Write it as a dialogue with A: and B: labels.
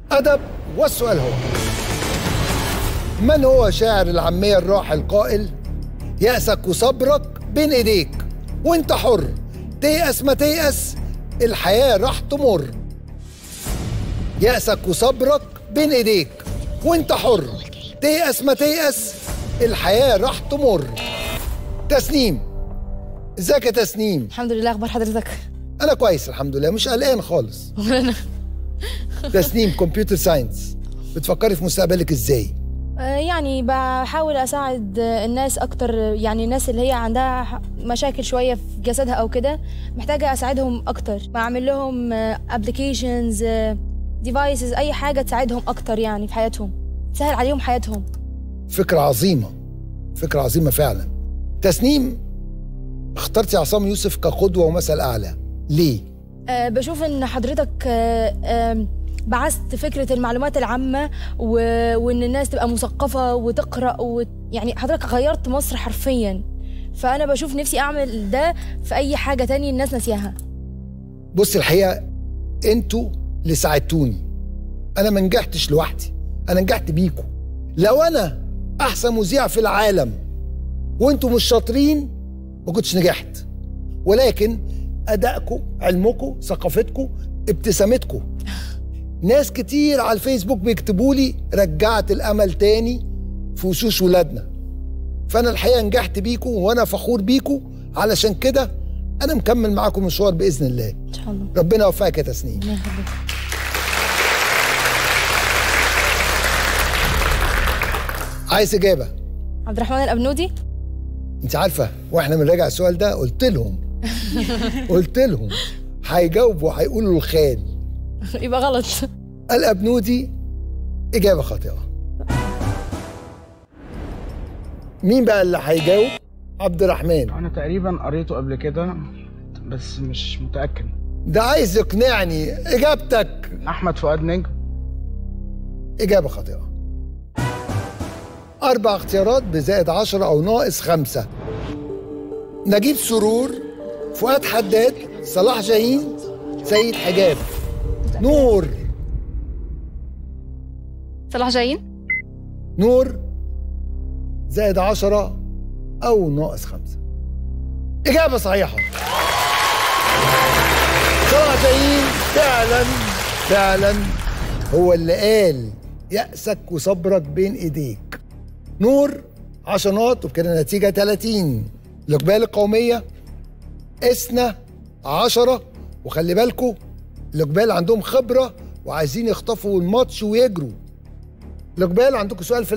A: أدب والسؤال هو من هو شاعر العامية الراحل قائل يأسك وصبرك بين إيديك وانت حر تيأس ما تيأس الحياة راح تمر يأسك وصبرك بين إيديك وانت حر تيأس ما تيأس الحياة راح تمر تسنيم ازيك يا تسنيم
B: الحمد لله اخبار حضرتك
A: انا كويس الحمد لله مش قلقان خالص تسنيم كمبيوتر ساينس بتفكري في مستقبلك ازاي
B: آه، يعني بحاول اساعد آه، الناس اكتر يعني الناس اللي هي عندها ح- مشاكل شويه في جسدها او كده محتاجه اساعدهم اكتر بعمل لهم ابلكيشنز ديفايسز اي حاجه تساعدهم اكتر يعني في حياتهم تسهل عليهم حياتهم
A: فكرة عظيمة فكرة عظيمة فعلا تسنيم اخترتي عصام يوسف كقدوة ومثل أعلى ليه؟
B: أه بشوف ان حضرتك أه آم، بعثت فكرة المعلومات العامة و... وإن الناس تبقى مثقفة وتقرأ و... يعني حضرتك غيرت مصر حرفيا فأنا بشوف نفسي أعمل ده في أي حاجة تانية الناس ناسياها
A: بص الحقيقة انتوا اللي ساعدتوني أنا ما نجحتش لوحدي أنا نجحت بيكوا لو أنا أحسن مذيع في العالم وانتوا مش شاطرين ما كنتش نجحت ولكن أدائكم علمكم ثقافتكم ابتسامتكم ناس كتير على الفيسبوك بيكتبوا لي رجعت الامل تاني في وشوش ولادنا فانا الحقيقه نجحت بيكم وانا فخور بيكم علشان كده انا مكمل معاكم مشوار باذن الله
B: إن شاء الله
A: ربنا يوفقك يا تسنيم
B: الله يخليك.
A: عايز اجابه
B: عبد الرحمن الأبنودي
A: انت عارفه واحنا بنراجع السؤال ده قلت لهم قلت لهم هيجاوبوا هيقولوا الخال
B: يبقى غلط
A: الابنودي اجابه خاطئه مين بقى اللي هيجاوب عبد الرحمن
C: انا تقريبا قريته قبل كده بس مش متاكد
A: ده عايز يقنعني اجابتك
C: احمد فؤاد نجم
A: إجابة خاطئة أربع اختيارات بزائد عشرة أو ناقص خمسة نجيب سرور فؤاد حداد صلاح جاهين سيد حجاب نور
B: صلاح جايين
A: نور زائد عشرة أو ناقص خمسة إجابة صحيحة صلاح جاهين فعلا فعلا هو اللي قال يأسك وصبرك بين إيديك نور عشرات وبكده النتيجة 30 الإقبال القومية إسنا عشرة وخلي بالكوا الإقبال عندهم خبرة وعايزين يخطفوا الماتش ويجروا الإقبال عندكم سؤال في